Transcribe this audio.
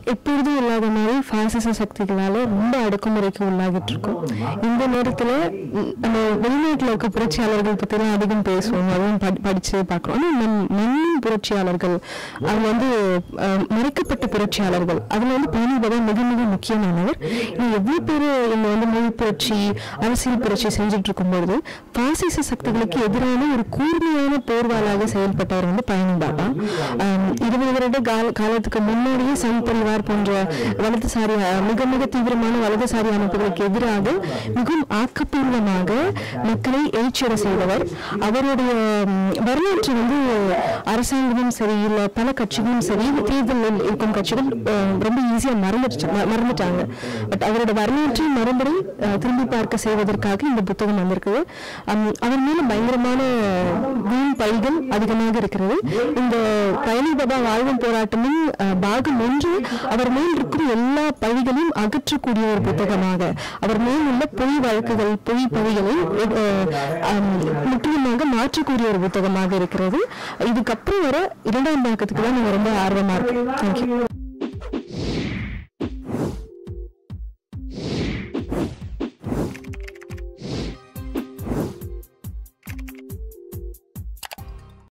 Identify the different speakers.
Speaker 1: எப்பொழுதும் இல்லாத மாதிரி பாசிச சக்திகளால ரொம்ப அடக்குமுறைக்கு உள்ளாகிட்டு இருக்கோம் இந்த நேரத்துல ம், நம்ம வெளிநாட்டுல இருக்க புரட்சியாளர்கள் பத்திலாம் அதிகம் பேசுவோம் அதுவும் படி- படிச்சு பார்க்கிறோம் ஆனா நம் மண்ணின் புரட்சியாளர்கள் அவங்க வந்து அஹ், மறைக்கப்பட்ட புரட்சியாளர்கள் அதுல வந்து பயணிபதம் மிக மிக முக்கியமானவர் இது எவ்வளவு பேர் இங்க வந்து மொழி புரட்சி அரசியல் புரட்சி செஞ்சுட்டு இருக்கும்பொழுது பாசிச சக்திகளுக்கு எதிரான ஒரு கூர்மையான போர்வாளாக செயல்பட்டவர் வந்து பயணி பாபா ஆம், இருபது வருட கால காலத்துக்கு முன்னாடியே சங் பரிவார் போன்ற வலதுசாரி அஹ், மிக மிக தீவிரமான வலதுசாரி அமைப்புகளுக்கு எதிராக மிகவும் ஆக்கப்பூர்வமாக மக்களை எழுச்சியட செய்தவர் அவருடைய ம், வரலாற்று வந்து அரசாங்கமும் சரி இல்ல பல கட்சிகளும் சரி தேர்தலில் இருக்கும் கட்சிகள் அஹ், ரொம்ப ஈஸியா மறந்துட்டு ம- மறந்துட்டாங்க பட் அவரோட வரலாற்றை மறுபடி அஹ், திரும்பி பார்க்க செய்வதற்காக இந்த புத்தகம் வந்திருக்குது அம், அவர் மேல பயங்கரமான வீண் பழிகள் அதிகமாக இருக்கிறது இந்த பயணி பாபா வாழ்வும் போராட்டமும் அஹ், பாகம் ஒன்று அவர் மேல் இருக்கும் எல்லா பழிகளையும் அகற்றக்கூடிய ஒரு புத்தகமாக அவர் மேல் உள்ள பொய் வழக்குகள் பொய் பழிகளை அஹ், அம், முற்றிலுமாக மாற்றக்கூடிய ஒரு புத்தகமாக இருக்கிறது இதுக்கப்புறம் வர இரண்டாம் பாகத்துக்கு தான் நான் ரொம்ப ஆர்வமா இருக்கேன் தேங்க்யூ